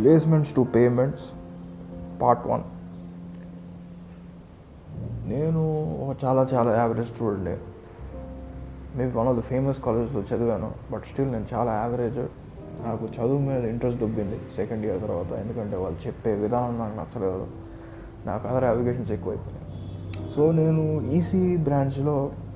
Placements to payments part one నేను ఒక చాలా చాలా average student maybe one of the famous కాలేజ్లో చదివాను బట్ స్టిల్ నేను చాలా యావరేజ్ నాకు చదువు మీద ఇంట్రెస్ట్ దొబ్బింది సెకండ్ ఇయర్ తర్వాత ఎందుకంటే వాళ్ళు చెప్పే విధానం నాకు నచ్చలేదు నాకు అదర్ అప్లికేషన్స్ ఎక్కువైపోయినాయి సో నేను ఈసీ బ్రాంచ్లో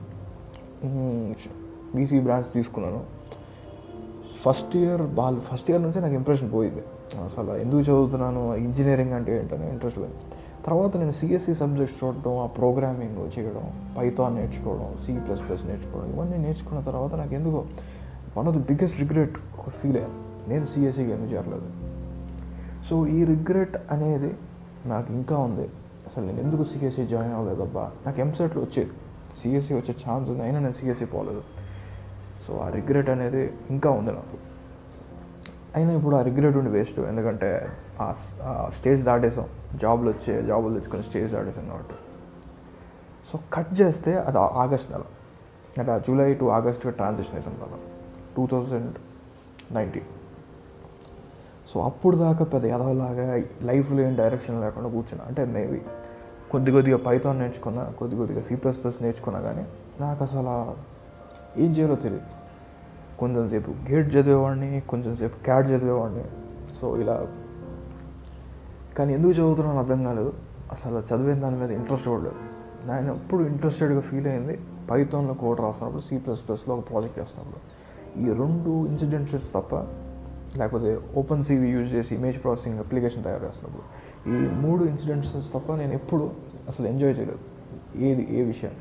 ఈసీ బ్రాంచ్ తీసుకున్నాను ఫస్ట్ ఇయర్ బాగా ఫస్ట్ ఇయర్ నుంచి నాకు ఇంప్రెషన్ పోయింది అసలు ఎందుకు చదువుతున్నాను ఇంజనీరింగ్ అంటే ఏంటని ఇంట్రెస్ట్ పోయింది తర్వాత నేను సిఎస్సి సబ్జెక్ట్స్ చూడటం ఆ ప్రోగ్రామింగ్ చేయడం పైథాన్ నేర్చుకోవడం సి ప్లస్ ప్లస్ నేర్చుకోవడం ఇవన్నీ నేర్చుకున్న తర్వాత నాకు ఎందుకో one of the biggest regret ఒక ఫీల్ అయ్యాను నేను సిఎస్సికి ఎందుకు చేరలేదు సో ఈ రిగ్రెట్ అనేది నాకు ఇంకా ఉంది అసలు నేను ఎందుకు సిఎస్సి జాయిన్ అవ్వలేదబ్బా నాకు ఎంసెట్లో వచ్చేది సిఎస్సి వచ్చే ఛాన్స్ ఉంది అయినా నేను సిఎస్సి పోలేదు సో ఆ రిగ్రెట్ అనేది ఇంకా ఉంది నాకు అయినా ఇప్పుడు ఆ రిగ్రెట్ ఉండి వేస్ట్ ఎందుకంటే ఆ ఆ స్టేజ్ దాటేసాం జాబ్లు వచ్చే జాబులు తెచ్చుకొని స్టేజ్ దాటేసాం కాబట్టి సో కట్ చేస్తే అది ఆ- ఆగస్ట్ నెల అంటే ఆ జూలై టు ఆగస్ట్గా ట్రాన్సిషన్ అవుతుంది కదా టూ థౌజండ్ నైన్టీన్ సో అప్పుడు దాకా పెద్ద ఎదవలాగా లైఫ్లో ఏం డైరెక్షన్ లేకుండా కూర్చున్నా అంటే మేబీ కొద్ది కొద్దిగా పైథాన్ నేర్చుకున్నా కొద్ది కొద్దిగా సి ప్లస్ ప్లస్ నేర్చుకున్నా కానీ నాకు అసలు ఏం చేయాలో తెలియదు కొంచెం సేపు గేట్ చదివేవాడిని కొంచెం సేపు క్యాట్ చదివేవాడిని సో ఇలా కానీ ఎందుకు చదువుతున్నాను అర్థం కాలేదు అసలు చదివిన దాని మీద ఇంట్రెస్ట్ కూడా లేదు నేను ఎప్పుడు ఇంట్రెస్టెడ్గా ఫీల్ అయింది పైథాన్లో కోడ్ రాస్తున్నప్పుడు సి ప్లస్ ప్లస్లో ఒక ప్రాజెక్ట్ చేస్తున్నప్పుడు ఈ రెండు ఇన్సిడెంట్స్ తప్ప లేకపోతే ఓపెన్ సివి యూజ్ చేసి ఇమేజ్ ప్రాసెసింగ్ అప్లికేషన్ తయారు చేస్తున్నప్పుడు ఈ మూడు ఇన్సిడెంట్స్ తప్ప నేను ఎప్పుడు అసలు ఎంజాయ్ చేయలేదు ఏది ఏ విషయాన్ని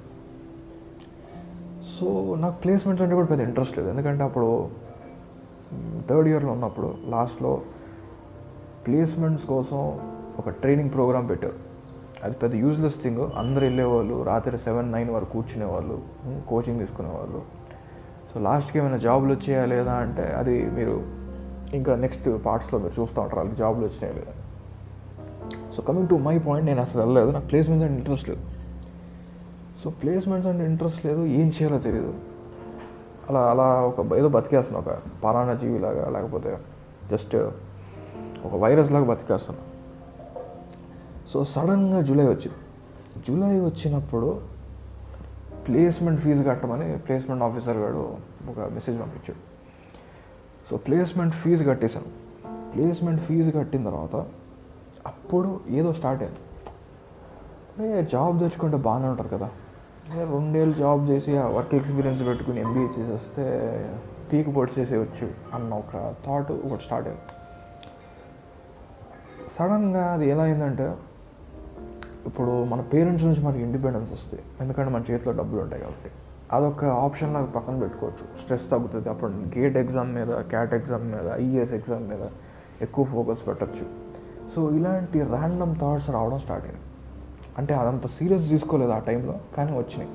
సో నాకు ప్లేస్మెంట్స్ అంటే కూడా పెద్ద ఇంట్రెస్ట్ లేదు ఎందుకంటే అప్పుడు థర్డ్ ఇయర్లో ఉన్నప్పుడు లాస్ట్లో ప్లేస్మెంట్స్ కోసం ఒక ట్రైనింగ్ ప్రోగ్రామ్ పెట్టారు అది పెద్ద యూజ్లెస్ థింగ్ అందరు వెళ్ళేవాళ్ళు రాత్రి సెవెన్ నైన్ వరకు కూర్చునేవాళ్ళు కోచింగ్ తీసుకునేవాళ్ళు సో లాస్ట్కి ఏమైనా జాబ్లు వచ్చాయా లేదా అంటే అది మీరు ఇంకా నెక్స్ట్ పార్ట్స్లో మీరు చూస్తూ ఉంటారు వాళ్ళకి జాబ్లు వచ్చినాయా లేదా so coming to my point నేను అసలు వెళ్ళలేదు నాకు ప్లేస్మెంట్స్ అంటే ఇంట్రెస్ట్ లేదు సో ప్లేస్మెంట్స్ అంటే ఇంట్రెస్ట్ లేదు ఏం చేయాలో తెలియదు అలా అలా ఒక ఏదో బతికేస్తున్నా ఒక పరాణ జీవిలాగా లేకపోతే జస్ట్ ఒక వైరస్ లాగా బతికేస్తున్నా సో సడన్గా జూలై వచ్చింది జూలై వచ్చినప్పుడు ప్లేస్మెంట్ ఫీజు కట్టమని ప్లేస్మెంట్ ఆఫీసర్ గారు ఒక మెసేజ్ పంపించాడు సో ప్లేస్మెంట్ ఫీజు కట్టేశాను ప్లేస్మెంట్ ఫీజు కట్టిన తర్వాత అప్పుడు ఏదో స్టార్ట్ అయింది ఏ జాబ్ తెచ్చుకుంటే బాగానే ఉంటారు కదా ఏ రెండేళ్ళు జాబ్ చేసి ఆ వర్క్ ఎక్స్పీరియన్స్ పెట్టుకుని ఎంబీఏ చేసేస్తే పీక్ పొడి చేసేయచ్చు అన్న ఒక థాట్ ఒకటి స్టార్ట్ అయింది సడన్గా అది ఎలా అయిందంటే ఇప్పుడు మన పేరెంట్స్ నుంచి మనకి ఇండిపెండెన్స్ వస్తుంది ఎందుకంటే మన చేతిలో డబ్బులు ఉంటాయి కాబట్టి అదొక ఆప్షన్ లాగా పక్కన పెట్టుకోవచ్చు స్ట్రెస్ తగ్గుతుంది అప్పుడు గేట్ ఎగ్జామ్ మీద క్యాట్ ఎగ్జామ్ మీద ఐఏఎస్ ఎగ్జామ్ మీద ఎక్కువ ఫోకస్ పెట్టచ్చు సో ఇలాంటి ర్యాండమ్ థాట్స్ రావడం స్టార్ట్ అయింది అంటే అదంత సీరియస్ తీసుకోలేదు ఆ టైంలో కానీ వచ్చినాయి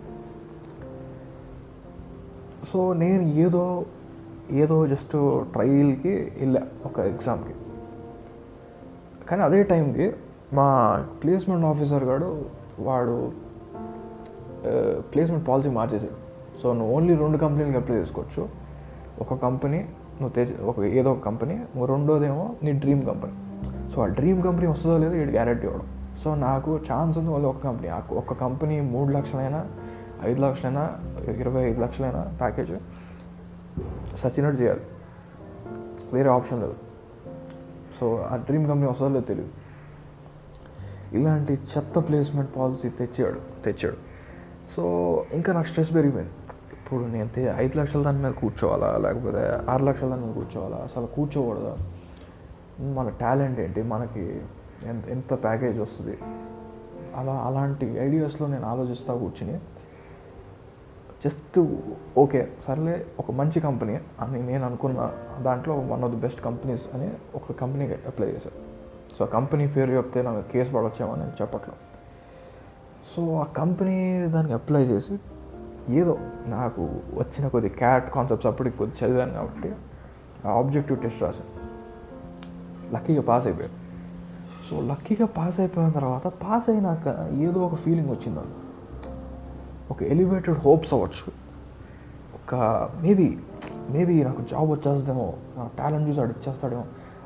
సో నేను ఏదో ఏదో జస్ట్ ట్రయల్కి వెళ్ళా ఒక ఎగ్జామ్కి కానీ అదే టైంకి మా ప్లేస్మెంట్ ఆఫీసర్ గారు వాడు ప్లేస్మెంట్ పాలసీ మార్చేసాడు సో నువ్వు ఓన్లీ రెండు కంపెనీలకు అప్లై చేసుకోవచ్చు ఒక కంపెనీ నువ్వు తె ఒక ఏదో ఒక కంపెనీ రెండోదేమో నీ డ్రీమ్ కంపెనీ సో ఆ డ్రీమ్ కంపెనీ వస్తుందో లేదో వీడు గ్యారెంటీ ఇవ్వడం సో నాకు ఛాన్స్ ఉంది వాళ్ళు ఒక కంపెనీ ఆ ఒక కంపెనీ మూడు లక్షలైనా ఐదు లక్షలైనా ఇరవై ఐదు లక్షలైనా ప్యాకేజ్ సచ్చినట్టు చేయాలి వేరే ఆప్షన్ లేదు సో ఆ డ్రీమ్ కంపెనీ వస్తుందో లేదో తెలియదు ఇలాంటి చెత్త ప్లేస్మెంట్ పాలసీ తెచ్చాడు తెచ్చాడు సో ఇంకా నాకు స్ట్రెస్ పెరిగిపోయింది ఇప్పుడు నేను తే- ఐదు లక్షల దాని మీద కూర్చోవాలా లేకపోతే ఆరు లక్షల దాని మీద కూర్చోవాలా అసలు కూర్చోకూడదా మన టాలెంట్ ఏంటి మనకి ఎంత ఎంత ప్యాకేజ్ వస్తుంది అలా అలాంటి ఐడియాస్లో నేను ఆలోచిస్తూ కూర్చుని జస్ట్ ఓకే సర్లే ఒక మంచి కంపెనీ అని నేను అనుకున్న దాంట్లో one of the best companies అని ఒక కంపెనీకి అప్లై చేశాను సో ఆ కంపెనీ పేరు చెప్తే నాకు కేసు పడొచ్చేమో నేను చెప్పట్లేదు సో ఆ కంపెనీ దానికి అప్లై చేసి ఏదో నాకు వచ్చిన కొద్ది క్యాట్ కాన్సెప్ట్స్ అప్పటికి కొద్ది చదివాను కాబట్టి ఆ ఆబ్జెక్టివ్ టెస్ట్ రాశాను లక్కీగా పాస్ అయిపోయాను సో లక్కీగా పాస్ అయిపోయిన తర్వాత పాస్ అయినాక ఏదో ఒక ఫీలింగ్ వచ్చింది నాకు ఒక ఎలివేటెడ్ హోప్స్ అవ్వచ్చు ఒక మేబీ మేబీ నాకు జాబ్ వచ్చేస్తుందేమో నా టాలెంట్ చూసి ఆడు ఇచ్చేస్తాడేమో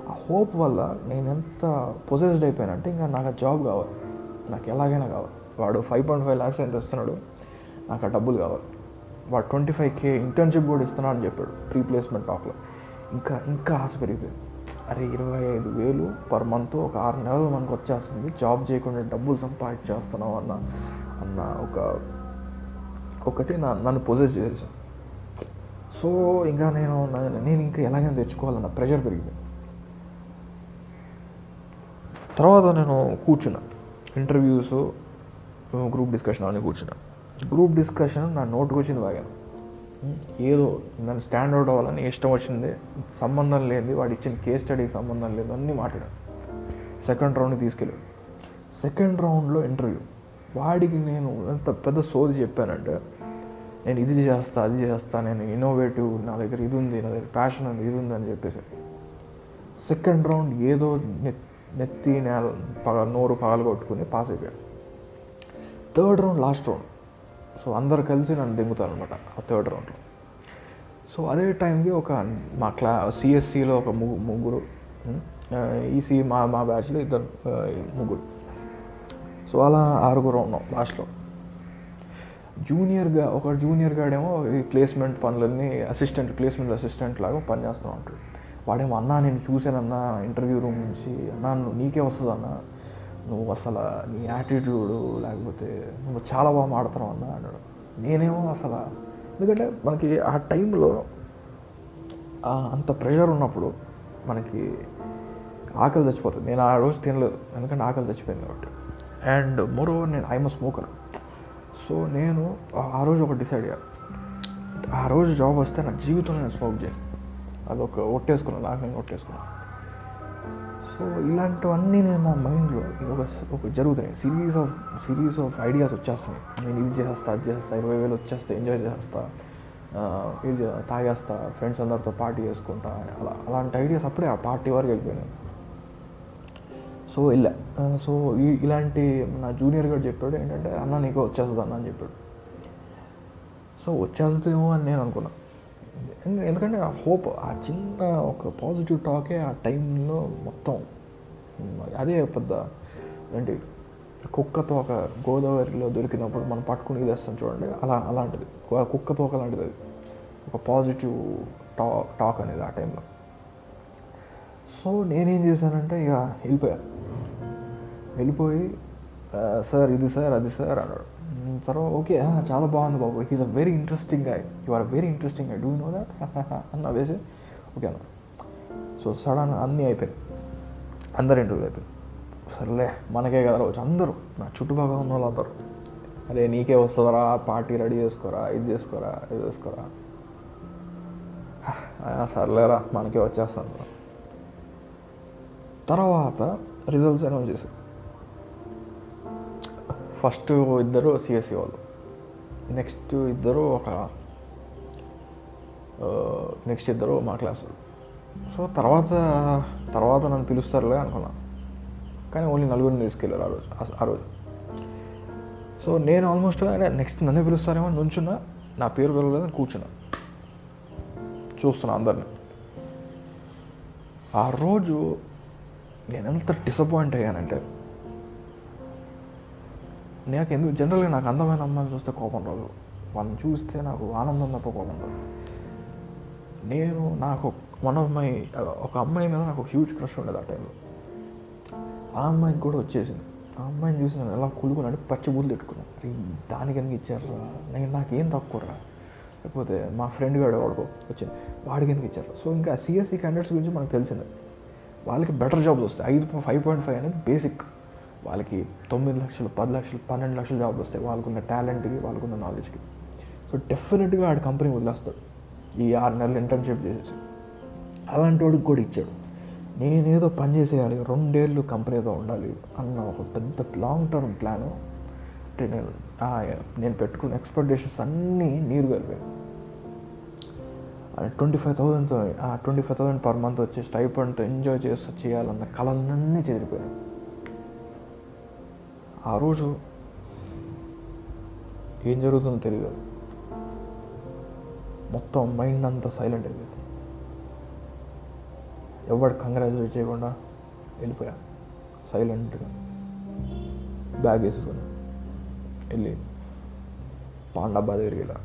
ఆ హోప్ వల్ల నేను ఎంత పొజెస్డ్ అయిపోయానంటే ఇంకా నాకు ఆ జాబ్ కావాలి నాకు ఎలాగైనా కావాలి వాడు ఫైవ్ పాయింట్ ఫైవ్ ల్యాక్స్ ఎంత ఇస్తున్నాడు నాకు ఆ డబ్బులు కావాలి వాడు ట్వంటీ ఫైవ్ కే ఇంటర్న్షిప్ కూడా ఇస్తున్నాడు అని చెప్పాడు ప్రీ ప్లేస్మెంట్ టాక్లో ఇంకా ఇంకా ఆశ పెరిగిపోయింది అరే ఇరవై ఐదు వేలు పర్ మంత్ ఒక ఆరు నెలలు మనకు వచ్చేస్తుంది జాబ్ చేయకుండా డబ్బులు సంపాదించేస్తున్నాం అన్న అన్న ఒక ఒకటి నా నన్ను పొజెస్ చేసేసాను సో ఇంకా నేను నా- నేను ఇంకా ఎలాగైనా తెచ్చుకోవాలన్న ప్రెషర్ పెరిగింది తర్వాత నేను కూర్చున్నా ఇంటర్వ్యూస్ గ్రూప్ డిస్కషన్ అని కూర్చున్నా గ్రూప్ డిస్కషన్ నా నోటుకు వచ్చింది బాగా ఏదో నన్ను స్టాండ్ అవుట్ అవ్వాలని ఇష్టం వచ్చింది సంబంధం లేనిది వాడు ఇచ్చిన కేస్ స్టడీకి సంబంధం లేదు అన్నీ మాట్లాడాను సెకండ్ రౌండ్కి తీసుకెళ్ళాడు సెకండ్ రౌండ్లో ఇంటర్వ్యూ వాడికి నేను ఎంత పెద్ద సోది చెప్పానంటే నేను ఇది చేస్తా అది చేస్తా నేను ఇన్నోవేటివ్ నా దగ్గర ఇది ఉంది నా దగ్గర ప్యాషన్ ఉంది ఇది ఉంది అని చెప్పేసి సెకండ్ రౌండ్ ఏదో నె- నెత్తి నేల పగ నోరు పగలు కొట్టుకుని పాస్ అయిపోయాడు third round last round so అందరు కలిసి నన్ను దింగుతారు అనమాట ఆ థర్డ్ రౌండ్లో సో అదే టైంకి ఒక మా క్లా సిఎస్సిలో ఒక ముగ్గు ముగ్గురు ఈసీ మా మా బ్యాచ్లో ఇద్దరు ఆ, ముగ్గురు సో అలా ఆరుగురు ఉన్నాం లాస్ట్లో జూనియర్గా ఒక జూనియర్ గాడేమో ఈ ప్లేస్మెంట్ పనులన్నీ అసిస్టెంట్ ప్లేస్మెంట్ అసిస్టెంట్ లాగా పనిచేస్తూ ఉంటాడు వాడేమో అన్నా నేను చూశానన్నా ఇంటర్వ్యూ రూమ్ నుంచి అన్నా నువ్వు నీకే వస్తుంది అన్న నువ్వు అసలు నీ యాటిట్యూడు లేకపోతే నువ్వు చాలా బాగా మాడుతున్నావు అన్న అన్నాడు నేనేమో అసలు ఎందుకంటే మనకి ఆ టైంలో ఆ అంత ప్రెషర్ ఉన్నప్పుడు మనకి ఆకలి చచ్చిపోతుంది నేను ఆ రోజు తినలేదు ఎందుకంటే ఆకలి చచ్చిపోయింది కాబట్టి అండ్ మోర్ ఓవర్ నేను ఐఎమ్ స్మోకర్ సో నేను ఆ- ఆ రోజు ఒకటి డిసైడ్ అయ్యాను ఆ రోజు జాబ్ వస్తే నా జీవితంలో నేను స్మోక్ చేయను అదొక ఒట్టేసుకున్నాను నాకు నేను ఒట్టేసుకున్నాను సో ఇలాంటివన్నీ నేను నా మైండ్లో ఒక ఒక జరుగుతాయి series of series of ideas వచ్చేస్తున్నాయి నేను ఇది చేస్తా అది చేస్తా ఇరవై వేలు వచ్చేస్తా ఎంజాయ్ చేస్తా ఆ, ఇది చే- తాగేస్తా ఫ్రెండ్స్ అందరితో పార్టీ చేసుకుంటా అలా అలాంటి ఐడియాస్ అప్పుడే ఆ పార్టీ వరకు వెళ్ళిపోయినాయి సో వెళ్ళా ఆ, సో ఈ ఇలాంటి నా జూనియర్ గారు చెప్పాడు ఏంటంటే అన్న నీకు వచ్చేస్తుంది అన్న అని చెప్పాడు సో వచ్చేస్తుందేమో అని నేను అనుకున్నా ఎందు- ఎందుకంటే ఆ హోప్ ఆ చిన్న ఒక పాజిటివ్ టాకే ఆ టైంలో మొత్తం ఉమ్, అదే పెద్ద ఏంటి కుక్క తోక గోదావరిలో దొరికినప్పుడు మనం పట్టుకుని ఇదేస్తాం చూడండి అలా అలాంటిది ఒక కుక్క తోక లాంటిది అది ఒక పాజిటివ్ టా టాక్ అనేది ఆ టైంలో సో నేనేం చేశానంటే ఇక వెళ్ళిపోయాను వెళ్ళిపోయి "ఆ, సార్ ఇది సార్ అది సార్ అన్నాడు ఉమ్, తర్వాత ఓకే "ఆ, చాలా బాగుంది బాబు he's a very interesting guy you are very interesting guy do know that అన్న వేసి ఓకే అన్న సో సడన్ అన్నీ అయిపోయాయి అందరు ఇంటర్వ్యూ అయిపోయింది సర్లే మనకే కదా వచ్చి అందరూ నా చుట్టుపక్కల ఉన్న వాళ్ళు అందరూ అరే నీకే వస్తుందరా పార్టీ రెడీ చేసుకోరా ఇది చేసుకోరా ఇది చేసుకోరా "ఆ, సర్లేరా మనకే వచ్చేస్తాను తర్వాత రిజల్ట్స్ అనౌన్స్ చేశారు ఫస్ట్ ఇద్దరు సిఎస్సి వాళ్ళు నెక్స్ట్ ఇద్దరు ఒక నెక్స్ట్ ఇద్దరు మా క్లాస్ వాళ్ళు సో తర్వాత తర్వాత నన్ను పిలుస్తారులే అనుకున్నా కానీ ఓన్లీ నలుగురిని తీసుకెళ్ళారు ఆ రోజు ఆ- ఆ రోజు సో నేను ఆల్మోస్ట్ నెక్స్ట్ నన్నే పిలుస్తారేమో అని నుంచున్నా నా పేరు పిలవలేదని కూర్చున్నా చూస్తున్నా అందరిని ఆ రోజు నేను ఎంత డిసప్పాయింట్ అయ్యానంటే నాకు ఎందుకు జనరల్గా నాకు అందమైన అమ్మాయిని చూస్తే కోపం రాదు వాళ్ళని చూస్తే నాకు ఆనందం తప్ప కోపం రాదు నేను నాకు వన్ ఆఫ్ మై ఒక అమ్మాయి మీద నాకు హ్యూజ్ క్రష్ ఉండేది ఆ టైంలో ఆ అమ్మాయికి కూడా వచ్చేసింది ఆ అమ్మాయిని చూసి నేను ఎలా కులుకున్నాడు పచ్చి బూతులు పెట్టుకున్నాను అరే దానికి ఎందుకు ఇచ్చారు నేను నాకేం తక్కువరా లేకపోతే మా ఫ్రెండ్ గాడు వాడుకో వచ్చింది వాడికి ఎందుకు ఇచ్చారు సో ఇంకా సిఎస్సి క్యాండిడేట్స్ గురించి మనకు తెలిసిందే వాళ్ళకి బెటర్ జాబ్స్ వస్తాయి ఐదు ఫైవ్ పాయింట్ ఫైవ్ అనేది బేసిక్ వాళ్ళకి తొమ్మిది లక్షలు పది లక్షలు పన్నెండు లక్షల జాబ్లు వస్తాయి వాళ్ళకున్న టాలెంట్కి వాళ్ళకున్న నాలెడ్జ్కి సో డెఫినెట్గా ఆడు కంపెనీ వదిలేస్తాడు ఈ ఆరు నెలలు ఇంటర్న్షిప్ చేసేసి అలాంటి వాడికి కూడా ఇచ్చాడు నేనేదో పని చేసేయాలి రెండేళ్ళు కంపెనీతో ఉండాలి అన్న ఒక పెద్ద లాంగ్ టర్మ్ ప్లాన్ అంటే నేను ఆ, నేను పెట్టుకున్న ఎక్స్పెక్టేషన్స్ అన్నీ నీరు కలిపాయి ట్వంటీ ఫైవ్ థౌసండ్తో ఆ twenty five thousand per month వచ్చే స్టైపండ్తో ఎంజాయ్ చేస్తూ చేయాలన్న కళలన్నీ చెదిరిపోయాయి ఆ రోజు ఏం జరుగుతుందో తెలియదు మొత్తం మైండ్ అంతా సైలెంట్ అయిపోయింది ఎవడు కంగ్రాచులేట్ చేయకుండా వెళ్ళిపోయా సైలెంట్గా బ్యాగ్ వేసేసుకుని వెళ్ళి పాండబ్బా దగ్గరికి వెళ్ళా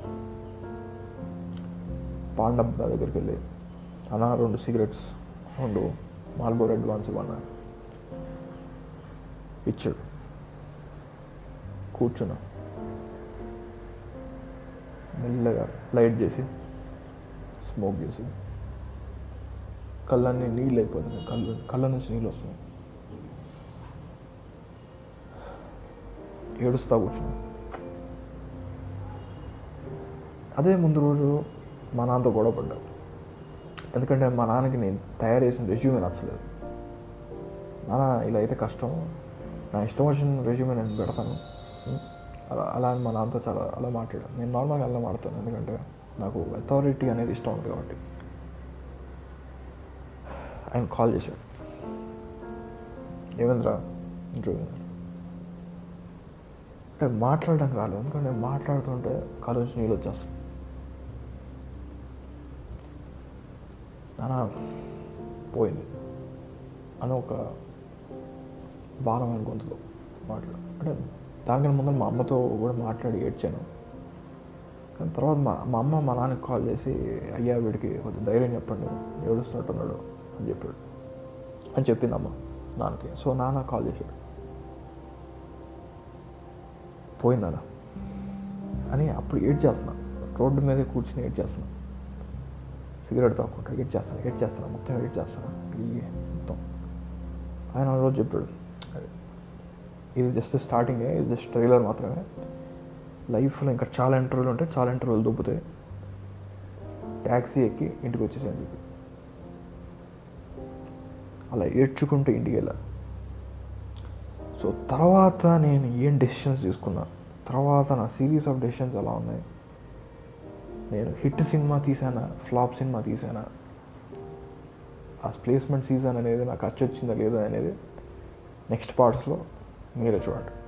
పాండబ్బా దగ్గరికి వెళ్ళి అన్న రెండు సిగరెట్స్ రెండు మార్బోర్ అడ్వాన్స్ ఇవ్వన్నా ఇచ్చాడు కూర్చున్నా మెల్లగా లైట్ చేసి స్మోక్ చేసి కళ్ళన్నీ నీళ్ళు అయిపోతున్నాయి కళ్ళు కళ్ళ నుంచి నీళ్ళు వస్తున్నాయి ఏడుస్తా కూర్చున్నా అదే ముందు రోజు మా నాన్నతో గొడవ పడ్డా ఎందుకంటే మా నాన్నకి నేను తయారు చేసిన రెజ్యూమే నచ్చలేదు నాన్న ఇలా అయితే కష్టం నా ఇష్టం వచ్చిన రెజ్యూమే నేను పెడతాను ఉం? అలా అలా అని మా నాన్నతో చాలా అలా మాట్లాడాను నేను నార్మల్గా అలా మాడతాను ఎందుకంటే నాకు అథారిటీ అనేది ఇష్టం ఉంది కాబట్టి ఆయన కాల్ చేశాడు ఏమేంద్రా ఇంటర్వ్యూ అంటే మాట్లాడడానికి రాలేదు ఎందుకంటే నేను మాట్లాడుతుంటే కాలు నుంచి నీళ్ళు వచ్చేస్తాను నాన్న పోయింది అని ఒక భారమైన గొంతులో మాట్లాడు అంటే దానికన్నా ముందు మా అమ్మతో కూడా మాట్లాడి ఏడ్చాను కానీ తర్వాత మా మా అమ్మ మా నాన్నకి కాల్ చేసి అయ్యా వీడికి కొంచెం ధైర్యం చెప్పండి ఏడుస్తున్నట్టున్నాడు అని చెప్పాడు అని చెప్పింది అమ్మ నాన్నకి సో నాన్న కాల్ చేశాడు పోయిందా అని అప్పుడు ఏడ్ చేస్తున్నా రోడ్డు మీద కూర్చుని ఏడ్ చేస్తున్నా సిగరెట్ తాక్కుంటా ఎయిట్ చేస్తాను ఎయిట్ చేస్తాను మొత్తం ఎయిట్ చేస్తాను ఈ మొత్తం ఆయన ఆ రోజు చెప్పాడు ఇది జస్ట్ స్టార్టింగ్ ఇది జస్ట్ ట్రైలర్ మాత్రమే లైఫ్లో ఇంకా చాలా ఇంటర్వ్యూలు ఉంటాయి చాలా ఇంటర్వ్యూలు దొబ్బుతాయి ట్యాక్సీ ఎక్కి ఇంటికి వచ్చేసాను చెప్పి అలా ఏడ్చుకుంటూ ఇంటికి వెళ్ళా సో తర్వాత నేను ఏం డెసిషన్స్ తీసుకున్నా తర్వాత నా సిరీస్ ఆఫ్ డెసిషన్స్ ఎలా ఉన్నాయి నేను హిట్ సినిమా తీసానా ఫ్లాప్ సినిమా తీసానా ఆ ప్లేస్మెంట్ సీజన్ అనేది నాకు ఖర్చు వచ్చిందా లేదా అనేది నెక్స్ట్ పార్ట్స్లో మీరే చూడండి